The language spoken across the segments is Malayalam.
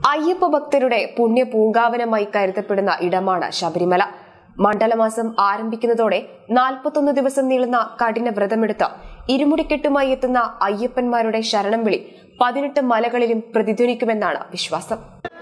അയ്യപ്പ ഭക്തരുടെ പുണ്യ പൂങ്കാവനമായി കരുതപ്പെടുന്ന ഇടമാണ് ശബരിമല മണ്ഡലമാസം ആരംഭിക്കുന്നതോടെ നാൽപ്പത്തൊന്ന് ദിവസം നീളുന്ന കഠിന വ്രതമെടുത്ത് ഇരുമുടിക്കെട്ടുമായി എത്തുന്ന അയ്യപ്പന്മാരുടെ ശരണം വിളി പതിനെട്ട് മലകളിലും പ്രതിധ്വനിക്കുമെന്നാണ് വിശ്വാസം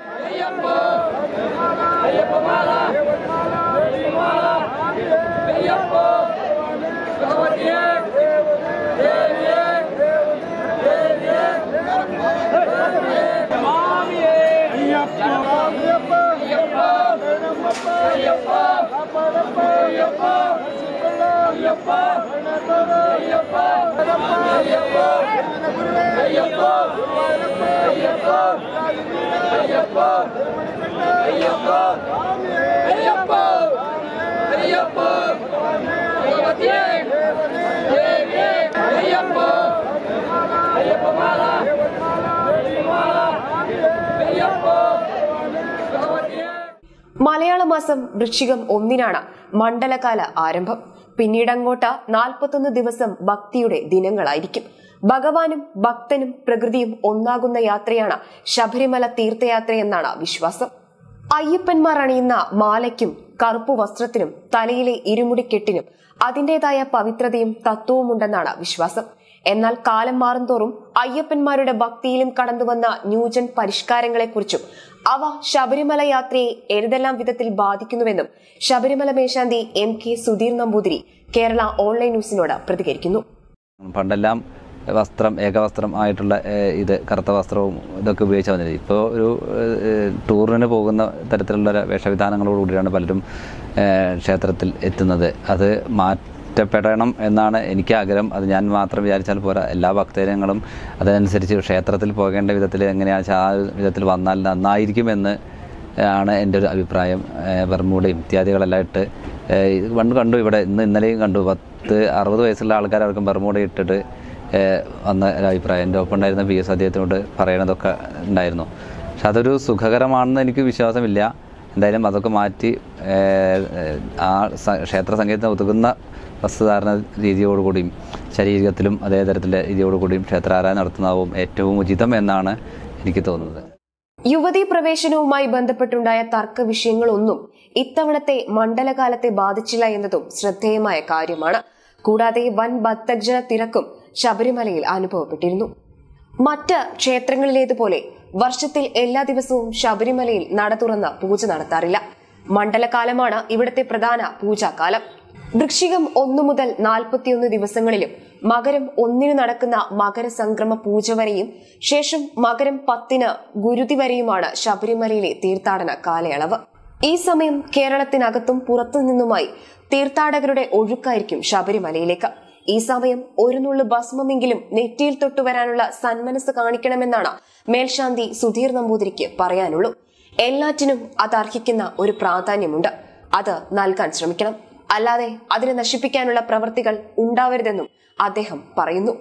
മലയാള മാസം വൃശ്ചികം ഒന്നിനാണ് മണ്ഡലകാല ആരംഭം പിന്നീട് അങ്ങോട്ട് നാൽപ്പത്തൊന്ന് ദിവസം ഭക്തിയുടെ ദിനങ്ങളായിരിക്കും ഭഗവാനും ഭക്തനും പ്രകൃതിയും ഒന്നാകുന്ന യാത്രയാണ് ശബരിമല തീർത്ഥയാത്രയെന്നാണ് വിശ്വാസം അയ്യപ്പന്മാർ അണിയുന്ന മാലയ്ക്കും കറുപ്പു വസ്ത്രത്തിനും തലയിലെ ഇരുമുടിക്കെട്ടിനും അതിന്റേതായ പവിത്രതയും തത്വവുമുണ്ടെന്നാണ് വിശ്വാസം എന്നാൽ കാലം മാറുംതോറും അയ്യപ്പന്മാരുടെ ഭക്തിയിലും കടന്നുവന്ന ന്യൂജൻ പരിഷ്കാരങ്ങളെക്കുറിച്ചും അവ ശബരിമല യാത്രയെ ഏതെല്ലാം വിധത്തിൽ ബാധിക്കുന്നുവെന്നും ശബരിമല മേശാന്തി M K Sudheer Namboothiri Kerala online ന്യൂസിനോട് പ്രതികരിക്കുന്നു പണ്ടെല്ലാം വസ്ത്രം ഏകവസ്ത്രം ആയിട്ടുള്ള ഏഹ്, ഇത് കറുത്ത വസ്ത്രവും ഇതൊക്കെ ഉപയോഗിച്ചാൽ മതി ഇപ്പോൾ ഒരു ഏഹ്, ടൂറിന് പോകുന്ന തരത്തിലുള്ള ഒരു വേഷവിധാനങ്ങളോടുകൂടിയാണ് പലരും ഏഹ്, ക്ഷേത്രത്തിൽ എത്തുന്നത് അത് മാറ്റപ്പെടണം എന്നാണ് എനിക്ക് ആഗ്രഹം അത് ഞാൻ മാത്രം വിചാരിച്ചാൽ പോരാ എല്ലാ ഭക്തജനങ്ങളും അതനുസരിച്ച് ക്ഷേത്രത്തിൽ പോകേണ്ട വിധത്തിൽ എങ്ങനെയാണെന്ന് വെച്ചാൽ ആ ഒരു വിധത്തിൽ വന്നാൽ നന്നായിരിക്കുമെന്ന് ആണ് എൻ്റെ ഒരു അഭിപ്രായം ഏഹ് ബർമൂഡയും ഇത്യാദികളെല്ലാം ഇട്ട് ഏഹ് ഇത് പണ്ട് കണ്ടു ഇവിടെ ഇന്ന് ഇന്നലെയും കണ്ടു പത്ത് അറുപത് വയസ്സുള്ള ആൾക്കാരവർക്കും ബർമൂഡ ഇട്ടിട്ട് ഏഹ് വന്ന ഒരു അഭിപ്രായം എൻ്റെ ഒപ്പം ഉണ്ടായിരുന്ന പി എസ് അദ്ദേഹത്തിനോട് പറയണതൊക്കെ ഉണ്ടായിരുന്നു പക്ഷെ അതൊരു സുഖകരമാണെന്ന് എനിക്ക് വിശ്വാസമില്ല എന്തായാലും അതൊക്കെ മാറ്റി ഏഹ് ഏഹ് ആ സ- ക്ഷേത്ര സംഗീതത്തിന് ഒതുങ്ങുന്ന വസ്ത്രധാരണ രീതിയോടുകൂടിയും ശരീരത്തിലും അതേ തരത്തിലെ രീതിയോടുകൂടിയും ക്ഷേത്രാരാധന നടത്തുന്നതാവും ഏറ്റവും ഉചിതം എന്നാണ് എനിക്ക് തോന്നുന്നത് യുവതീ പ്രവേശനവുമായി ബന്ധപ്പെട്ടുണ്ടായ തർക്ക വിഷയങ്ങളൊന്നും ഇത്തവണത്തെ മണ്ഡലകാലത്തെ ബാധിച്ചില്ല എന്നതും ശ്രദ്ധേയമായ കാര്യമാണ് കൂടാതെ വൻ ഭക്തജന തിരക്കും ശബരിമലയിൽ അനുഭവപ്പെട്ടിരുന്നു മറ്റ് ക്ഷേത്രങ്ങളിലേതുപോലെ വർഷത്തിൽ എല്ലാ ദിവസവും ശബരിമലയിൽ നട തുറന്ന് പൂജ നടത്താറില്ല മണ്ഡലകാലമാണ് ഇവിടുത്തെ പ്രധാന പൂജാകാലം വൃശ്ചികം ഒന്നു മുതൽ നാൽപ്പത്തിയൊന്ന് ദിവസങ്ങളിലും മകരം ഒന്നിന് നടക്കുന്ന മകരസംക്രമ പൂജ വരെയും ശേഷം മകരം പത്തിന് ഗുരുതി വരെയുമാണ് ശബരിമലയിലെ തീർത്ഥാടന കാലയളവ് ഈ സമയം കേരളത്തിനകത്തും പുറത്തു നിന്നുമായി തീർത്ഥാടകരുടെ ഒഴുക്കായിരിക്കും ശബരിമലയിലേക്ക് ഈ സമയം ഒരു നുള്ളു ഭസ്മമെങ്കിലും നെറ്റിയിൽ തൊട്ടുവരാനുള്ള സന്മനസ് കാണിക്കണമെന്നാണ് മേൽശാന്തി സുധീർ നമ്പൂതിരിക്ക് പറയാനുള്ളൂ എല്ലാറ്റിനും അത് അർഹിക്കുന്ന ഒരു പ്രാധാന്യമുണ്ട് അത് നൽകാൻ ശ്രമിക്കണം അല്ലാതെ അതിനെ നശിപ്പിക്കാനുള്ള പ്രവൃത്തികൾ ഉണ്ടാവരുതെന്നും അദ്ദേഹം പറയുന്നു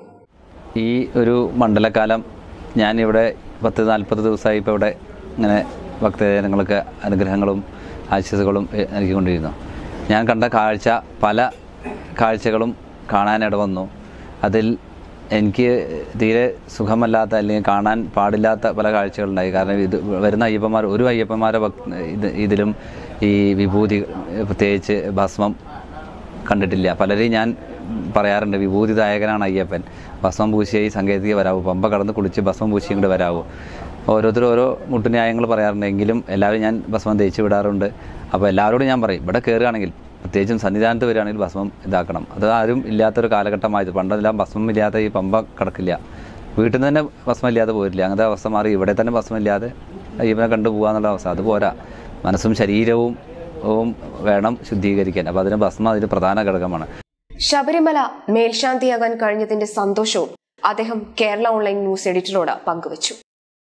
ഈ ഒരു മണ്ഡലകാലം ഞാൻ ഇവിടെ പത്ത് നാൽപ്പത് ദിവസമായി ഇപ്പോൾ ഇവിടെ ഇങ്ങനെ ഭക്തജനങ്ങൾക്ക് അനുഗ്രഹങ്ങളും ആശംസകളും എ- നൽകിക്കൊണ്ടിരുന്നു ഞാൻ കണ്ട കാഴ്ച പല കാഴ്ചകളും കാണാനിട വന്നു അതിൽ എനിക്ക് തീരെ സുഖമല്ലാത്ത അല്ലെങ്കിൽ കാണാൻ പാടില്ലാത്ത പല കാഴ്ചകളുണ്ടായി കാരണം ഇത് വരുന്ന അയ്യപ്പന്മാർ ഒരു അയ്യപ്പന്മാരെ ഭക്- ഇത് ഇതിലും ഈ വിഭൂതി പ്രത്യേകിച്ച് ഭസ്മം കണ്ടിട്ടില്ല പലരെയും ഞാൻ പറയാറുണ്ട് വിഭൂതിദായകനാണ് അയ്യപ്പൻ ഭസ്മം പൂശിയായി സങ്കേതിക വരാവൂ പമ്പ കടന്ന് കുളിച്ച് ഭസ്മം പൂശി ഇങ്ങോട്ട് വരാവൂ ഓരോരുത്തരും ഓരോ മുട്ടുന്യായങ്ങൾ പറയാറുണ്ട് എങ്കിലും എല്ലാവരും ഞാൻ ഭസ്മം തേച്ച് വിടാറുണ്ട് അപ്പോൾ എല്ലാവരോടും ഞാൻ പറയും ഇവിടെ കയറുകയാണെങ്കിൽ പ്രത്യേകിച്ചും സന്നിധാനത്ത് വരികയാണെങ്കിൽ ഭസ്മം ഇതാക്കണം അത് ആരും ഇല്ലാത്തൊരു കാലഘട്ടമായത് പണ്ടെല്ലാം ഭസ്മം ഇല്ലാതെ ഈ പമ്പ കിടക്കില്ല വീട്ടിൽ നിന്ന് തന്നെ ഭസ്മം ഇല്ലാതെ പോരില്ല അങ്ങനത്തെ അവസ്ഥ മാറി ഇവിടെ തന്നെ ഭസ്മം ഇല്ലാതെ അയ്യപ്പനെ കണ്ടു പോകാന്നുള്ള അവസ്ഥ അത് പോരാ മനസ്സും ശരീരവും ഉം വേണം ശുദ്ധീകരിക്കാൻ അപ്പോൾ അതിന് ഭസ്മം അതിന് പ്രധാന ഘടകമാണ് ശബരിമല മേൽശാന്തിയാകാൻ കഴിഞ്ഞതിന്റെ സന്തോഷവും അദ്ദേഹം കേരള ഓൺലൈൻ ന്യൂസ് എഡിറ്ററോട് പങ്കുവച്ചു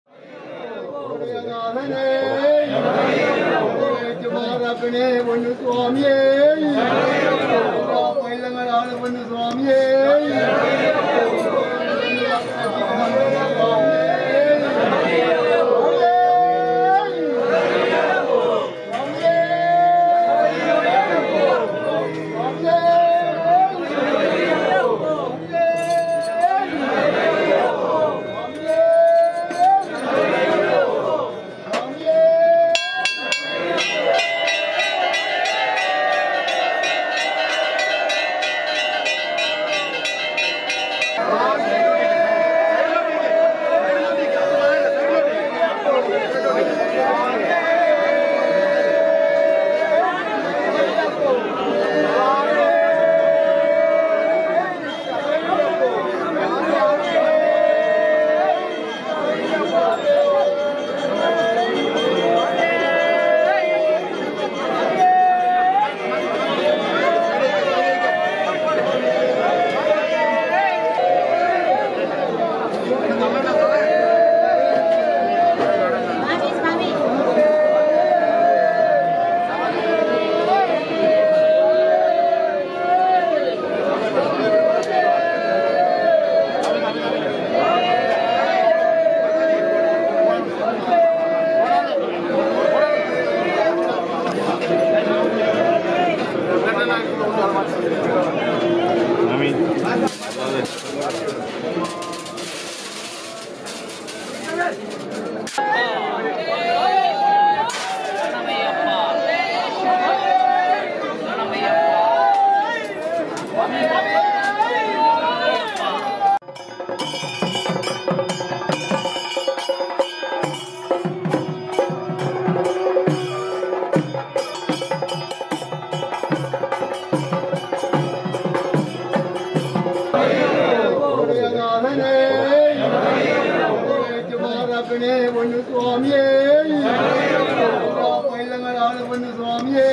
ഏറ്റുമാറാക്കണേ പൊന്നു സ്വാമിയേ പൈലങ്ങളാണ് പൊന്നു സ്വാമിയേ ഉദയനാഥനെ ഏറ്റുമാറാക്കണേ പൊന്നു സ്വാമിയേ പൈതങ്ങളാണ് പൊന്നു സ്വാമിയേ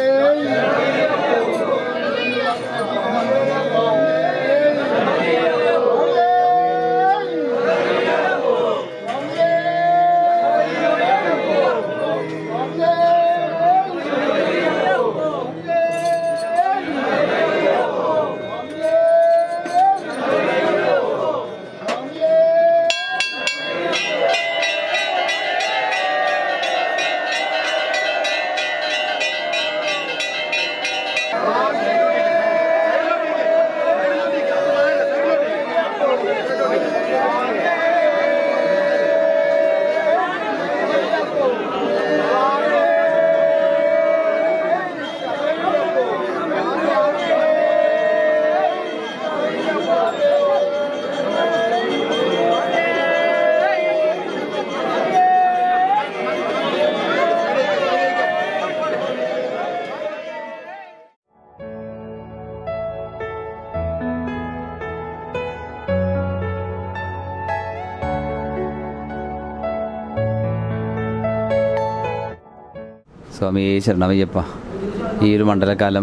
സ്വാമി ശരണമയ്യപ്പ ഈ ഒരു മണ്ഡലകാലം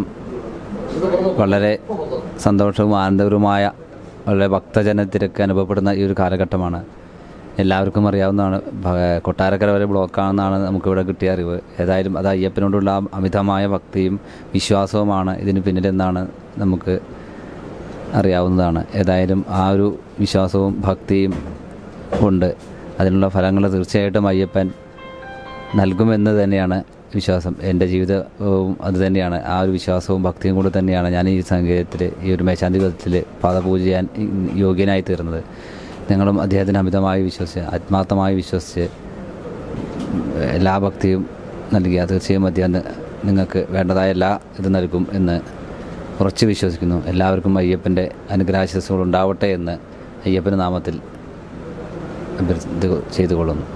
വളരെ സന്തോഷവും ആനന്ദകരവുമായ വളരെ ഭക്തജന തിരക്ക് അനുഭവപ്പെടുന്ന ഈ ഒരു കാലഘട്ടമാണ് എല്ലാവർക്കും അറിയാവുന്നതാണ് ഭ- കൊട്ടാരക്കര വരെ ബ്ലോക്കാണെന്നാണ് നമുക്കിവിടെ കിട്ടിയ അറിവ് ഏതായാലും അത് അയ്യപ്പനോടുള്ള ആ അമിതമായ ഭക്തിയും വിശ്വാസവുമാണ് ഇതിന് പിന്നിലെന്നാണ് നമുക്ക് അറിയാവുന്നതാണ് ഏതായാലും ആ ഒരു വിശ്വാസവും ഭക്തിയും കൊണ്ട് അതിനുള്ള ഫലങ്ങൾ തീർച്ചയായിട്ടും അയ്യപ്പൻ നൽകുമെന്ന് തന്നെയാണ് വിശ്വാസം എൻ്റെ ജീവിതവും അത് തന്നെയാണ് ആ ഒരു വിശ്വാസവും ഭക്തിയും കൂടെ തന്നെയാണ് ഞാൻ ഈ സംഗീതത്തിൽ ഈ ഒരു മേശാന്തിപഥത്തിൽ പാദപൂജ ചെയ്യാൻ യോഗ്യനായി തീർന്നത് നിങ്ങളും അദ്ദേഹത്തിന് അമിതമായി വിശ്വസിച്ച് ആത്മാർത്ഥമായി വിശ്വസിച്ച് എല്ലാ ഭക്തിയും നൽകിയ തീർച്ചയായും അദ്ദേഹം നി- നിങ്ങൾക്ക് വേണ്ടതായ എല്ലാ ഇത് നൽകും എന്ന് ഉറച്ചു വിശ്വസിക്കുന്നു എല്ലാവർക്കും അയ്യപ്പൻ്റെ അനുഗ്രഹാശസ്സുകൾ ഉണ്ടാവട്ടെ എന്ന് അയ്യപ്പൻ്റെ നാമത്തിൽ അഭ്യർത്ഥി ചെയ്തുകൊള്ളുന്നു